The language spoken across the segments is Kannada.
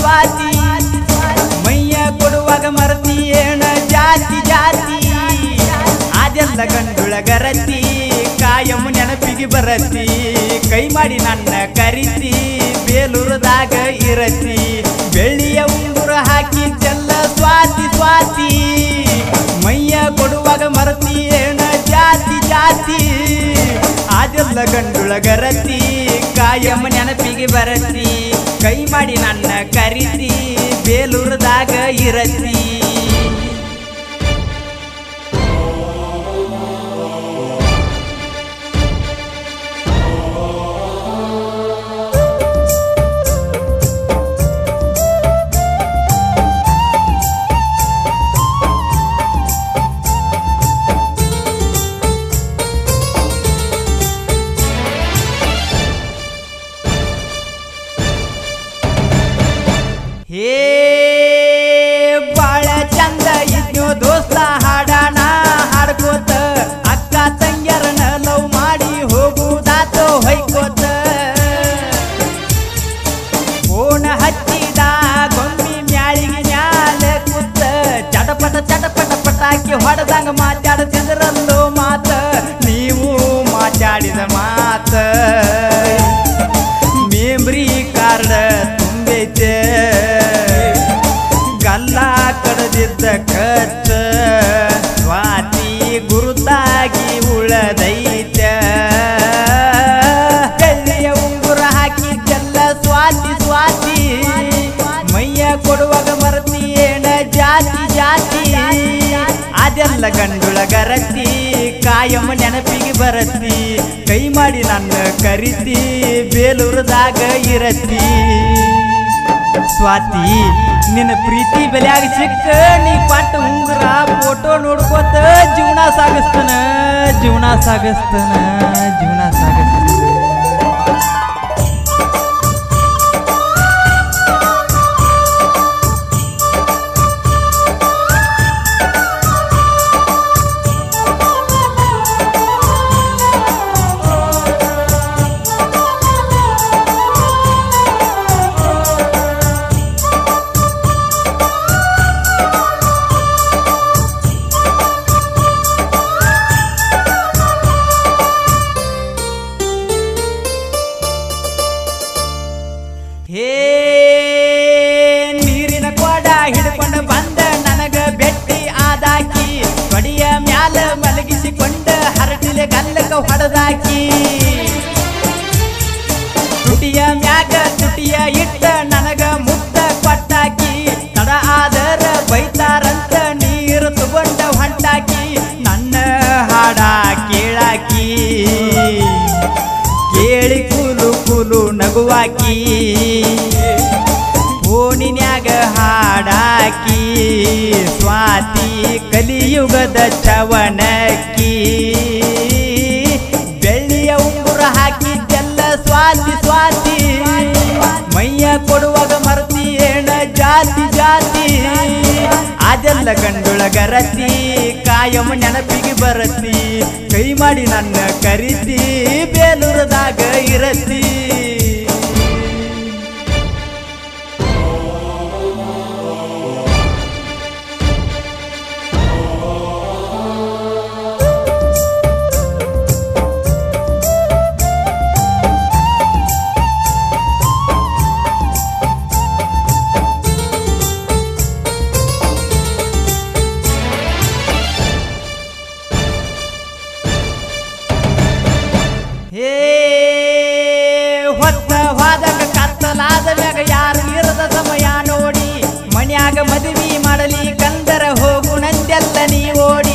ಸ್ವಾತಿ ಮೈಯ ಕೊಡುವಾಗ ಮರತಿ ಏನ ಜಾತಿ ಜಾತಿ ಅದೆಲ್ಲ ಗಂಡುಳ ಗರತಿ ಕಾಯಂ ನೆನಪಿಗೆ ಬರತಿ ಕೈ ಮಾಡಿ ನನ್ನ ಕರಿತಿ ಬೇಲೂರದಾಗ ಇರತಿ ಬೆಳ್ಳಿಯ ಉಂಗುರ ಹಾಕಿ ಚೆಲ್ಲ ಸ್ವಾತಿ ಸ್ವಾತಿ ಮೈಯ ಕೊಡುವಾಗ ಮರತಿ ಏನ ಜಾತಿ ಜಾತಿ ಅದೆಲ್ಲ ಗಂಡುಳ ಗರತಿ ಕಾಯಂ ನೆನಪಿಗೆ ಬರತಿ ಕೈ ಮಾಡಿ ನನ್ನ ಕರಿತಿ ಬೇಲೂರದಾಗ ಇರತಿ ಹೇ ಬಾಳ ಚಂದ ಇದ್ನು ದೋಸ್ತ ಹಾಡಾಣ ಹಾಡ್ಕೋತ ಅಕ್ಕ ತಂಗ್ಯರನ ಲವ್ ಮಾಡಿ ಹೋಗುದಾತ ಹೊಯ್ಕೋತ ಫೋನ್ ಹಚ್ಚಿದ ಗೊಂಬಿ ಮ್ಯಾಳಿಗೆ ಮ್ಯಾಲ ಕೂತ ಚಟಪಟ ಚಟಪಟ ಪಟಾಕಿ ಹೊಡೆದಂಗ ಮಾತಾಡ್ತಿದ್ರಲ್ಲೋ ಮಾತ ನೀವು ಮಾತಾಡಿದ ಮಾತ ಮೇಮ್ರಿ ಕಾರ್ಡ್ ತುಂಬೈತೆ ಗಲ್ಲ ಕಡದಿದ್ದ ಕಚ್ಚ ಸ್ವಾತಿ ಗುರುತಾಗಿ ಉಳದೈತ ಬೆಳ್ಳಿಯ ಉಂಗುರ ಹಾಕಿ ಚೆಲ್ಲ ಸ್ವಾತಿ ಸ್ವಾತಿ ಮೈಯ ಕೊಡುವಾಗ ಮರತಿ ಏನ ಜಾತಿ ಜಾತಿ ಅದೆಲ್ಲ ಗಂಡುಳ ಗರತಿ ಕಾಯಂ ನೆನಪಿಗೆ ಬರತಿ ಕೈ ಮಾಡಿ ನನ್ನ ಕರಿತಿ ಬೇಲೂರದಾಗ ಇರತಿ ಸ್ವಾತಿ ನಿನ್ನ ಪ್ರೀತಿ ಬೆಲೆಯಾಗ ಸಿಕ್ಕ ನೀ ಪಟ್ಟ ಉಂಗುರ ಫೋಟೋ ನೋಡ್ಕೋತ ಜೀವನ ಸಾಗಿಸ್ತಾನ ಜೀವನ ಸಾಗಿಸ್ತಾನ ಜೀವನ ಸಾಗಿಸ್ತಾನ ಹೇ ನೀರಿನ ಕೊಡ ಹಿಡ್ಕೊಂಡು ಬಂದ ನನಗ ಬೆಟ್ಟಿ ಆದಾಕಿ ತೊಡಿಯ ಮ್ಯಾಲ ಮಲಗಿಸಿಕೊಂಡ ಹರಟಿಲೆ ಗಲ್ಲಕ ಹೊಡೆದಾಕಿ ತುಟಿಯ ಮ್ಯಾಗ ತುಟಿಯ ಇಟ್ಟ ನನಗ ಮುತ್ತ ಕೊಟ್ಟಾಕಿ ತಡ ಆದರ ಬೈತಾರಂತ ನೀರು ತಗೊಂಡ ಹೊಂಟಾಕಿ ನನ್ನ ಹಾಡ ಕೇಳಾಕಿ ಕೇಳಿ ಕೂಲು ಕೂಲು ನಗುವಾಕಿ ಫೋನಿನ್ಯಾಗ ಹಾಡಾಕಿ ಸ್ವಾತಿ ಕಲಿಯುಗದ ಚವನಕ್ಕಿ ಬೆಳ್ಳಿಯ ಉಂಗುರ ಹಾಕಿ ಚೆಲ್ಲ ಸ್ವಾತಿ ಸ್ವಾತಿ ಮೈಯ ಕೊಡುವಾಗ ಮರತಿ ಏನ ಜಾತಿ ಜಾತಿ ಅದೆಲ್ಲ ಗಂಡುಳ ಗರತಿ ಕಾಯಂ ನೆನಪಿಗೆ ಬರತಿ ಕೈ ಮಾಡಿ ನನ್ನ ಕರಿತಿ ಬೇಲೂರದಾಗ ಇರತಿ ಹೇ ಹೊತ್ತ ಹೋದಾಗ ಕತ್ತಲಾದ ಮ್ಯಾಗ ಯಾರು ಇರದ ಸಮಯ ನೋಡಿ ಮನ್ಯಾಗ ಮದುವೆ ಮಾಡಲಿ ಕಂದರ ಹೋಗು ನಂದೆಲ್ಲ ನೀ ಓಡಿ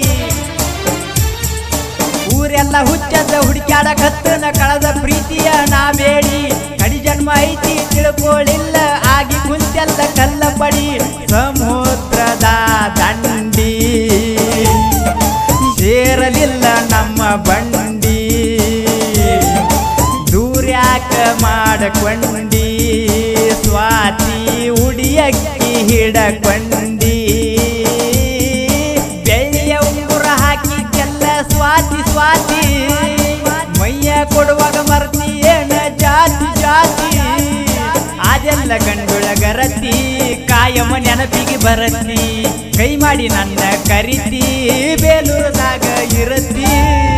ಊರೆಲ್ಲ ಹುಚ್ಚದ ಹುಡುಕ್ಯಾಡ ಕತ್ತನ ಕಳೆದ ಪ್ರೀತಿಯ ನಾ ಬೇಡಿ ಕಡಿ ಜನ್ಮ ಐತಿ ತಿಳ್ಕೊಳ್ಳಿಲ್ಲ ಆಗಿ ಕುಂತೆಲ್ಲ ಕಲ್ಲ ಪಡಿ ಸಮುದ್ರದ ದಂಡಿ ಸೇರಲಿಲ್ಲ ನಮ್ಮ ಬಂಡಿ ದೂರ್ಯಾಕ ಮಾಡಕೊಂಡಿ ಸ್ವಾತಿ ಉಡಿಯಕ್ಕಿ ಹಿಡಕೊಂಡಿ ಬೆಳ್ಳಿಯ ಉಂಗುರ ಹಾಕಿ ಕೆಲ್ಲ ಸ್ವಾತಿ ಸ್ವಾತಿ ಮೈಯ ಕೊಡುವಾಗ ಮರ್ತಿ ಏನ ಜಾತಿ ಜಾತಿ ಅದೆಲ್ಲ ಅದೆಲ್ಲ ಗಂಡುಳಗರತಿ ಕಾಯಮ ನೆನಪಿಗೆ ಬರತಿ ಕೈ ಮಾಡಿ ನನ್ನ ಕರಿತಿ ಬೇಲೂರದಾಗ ಇರತಿ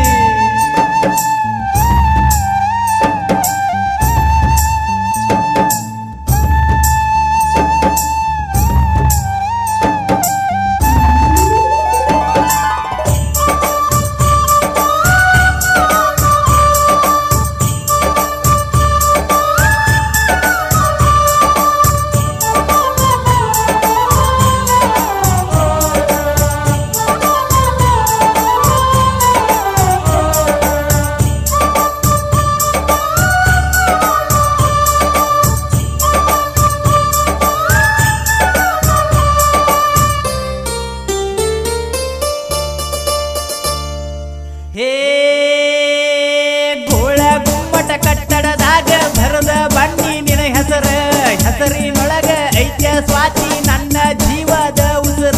ಹೇ ಗೋಳ ಗುಮ್ಮಟ ಕಟ್ಟಡದಾಗ ಭರದ ಬನ್ನಿ ನಿನ ಹೆಸರ ಹೆಸರಿನೊಳಗ ಐತ್ಯ ಸ್ವಾತಿ ನನ್ನ ಜೀವದ ಉಸರ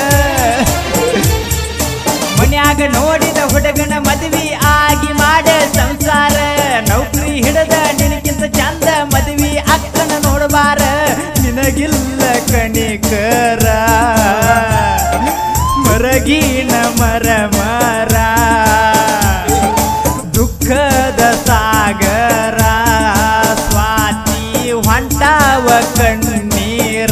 ಮನ್ಯಾಗ ನೋಡಿದ ಹುಡುಗನ ಮದ್ವಿ ಆಗಿ ಮಾಡ ಸಂಸಾರ ನೌಕರಿ ಹಿಡದ ನಿನಗಿಂತ ಚಂದ ಮದ್ವಿ ಅಕ್ಕನ ನೋಡಬಾರ ನಿನಗಿಲ್ಲ ಕಣಿಕರ ಮರಗಿನ ಮರ ಮರ ದುಃಖದ ಸಾಗರ ಸ್ವಾತಿ ಹೊಂಟಾವ ಕಣ್ಣೀರ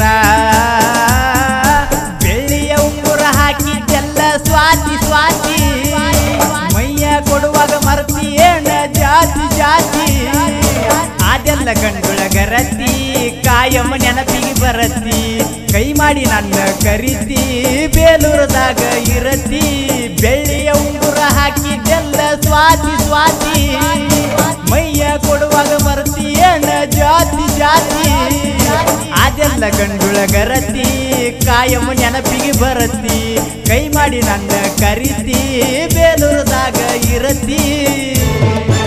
ಬೆಳ್ಳಿಯ ಉಂಗುರ ಹಾಕಿದ್ದೆಲ್ಲ ಸ್ವಾತಿ ಸ್ವಾತಿ ಮೈಯ ಕೊಡುವಾಗ ಮರ್ತಿ ಏನ ಜಾತಿ ಜಾತಿ ಅದೆಲ್ಲ ಗಂಡುಳಗರತಿ ಕಾಯಮ್ಮ ನೆನಪಿಗೆ ಬರತಿ ಕೈ ಮಾಡಿ ನನ್ನ ಕರಿತಿ ಬೇಲೂರದಾಗ ಇರತಿ ಬೆಳ್ಳಿಯ ಉಂಗುರ ಹಾಕಿದ್ದೆಲ್ಲ ಸ್ವಾತಿ ಸ್ವಾತಿ ಮೈಯ ಕೊಡುವಾಗ ಮರ್ತಿ ಏನ ಜಾತಿ ಜಾತಿ ಅದೆಲ್ಲ ಗಂಡುಳಗರತಿ ಕಾಯಮ್ಮ ನೆನಪಿಗೆ ಬರತಿ ಕೈ ಮಾಡಿ ನನ್ನ ಕರಿತಿ ಬೇಲೂರದಾಗ ಇರತಿ